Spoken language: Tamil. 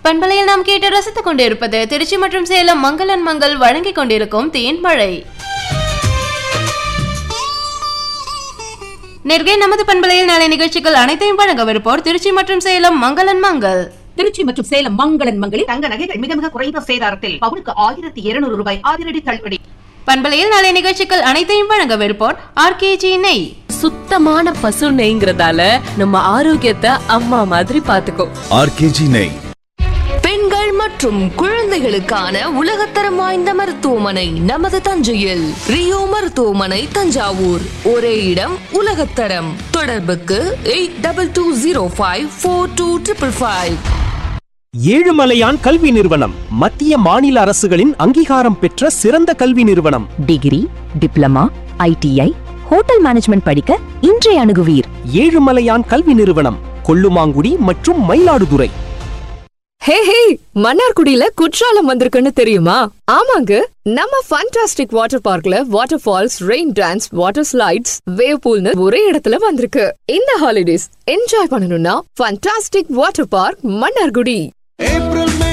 பண்பலையில் நாம் கேட்டு ரசித்துக் கொண்டிருப்பது திருச்சி மற்றும் சேலம் மங்களன் மங்கள் வழங்கிக் கொண்டிருக்கும் தேன் மழை நேர்கே நமது பண்பலையில் நாளை நிகழ்ச்சிகள் அனைத்தையும் வழங்கவிருப்போர் திருச்சி மற்றும் சேலம் மங்களன் மங்கள் திருச்சி மற்றும் சேலம் மங்களன் மங்களில் தங்க நகைகள் மிக மிக குறைந்த சேதாரத்தில் பவுனுக்கு ஆயிரத்தி இருநூறு ரூபாய் அதிரடி தள்ளுபடி பண்பலையில் நாளை நிகழ்ச்சிகள் அனைத்தையும் வழங்கவிருப்போர் ஆர்கேஜி நெய் சுத்தமான பசு நெய்ங்கிறதால நம்ம ஆரோக்கியத்தை அம்மா மாதிரி பாத்துக்கோ ஆர்கேஜி நெய் பெண்கள் மற்றும் குழந்தைகளுக்கான உலகத்தரம் வாய்ந்த மருத்துவமனை நமது தஞ்சையில் ரியோ மருத்துவமனை தஞ்சாவூர் ஒரே இடம் உலகத்தரம் தொடர்புக்கு eight double two zero five four two triple five Ezhumalayan கல்வி நிறுவனம் மத்திய மாநில அரசுகளின் அங்கீகாரம் பெற்ற சிறந்த கல்வி நிறுவனம் degree diploma ITI hotel management படிக்க இன்றைய அணுகுவீர் ஏழுமலையான் கல்வி நிறுவனம் கொல்லுமாங்குடி மற்றும் மயிலாடுதுறை ஹே ஹே மன்னார்குடியில குற்றாலம் வந்திருக்குன்னு தெரியுமா ஆமாங்க நம்ம ஃபண்டாஸ்டிக் வாட்டர் பார்க்ல waterfalls rain dance water slides wave பூல்னு ஒரே இடத்துல வந்திருக்கு இந்த ஹாலிடேஸ் என்ஜாய் பண்ணணும்னா fantastic water park Mannargudi April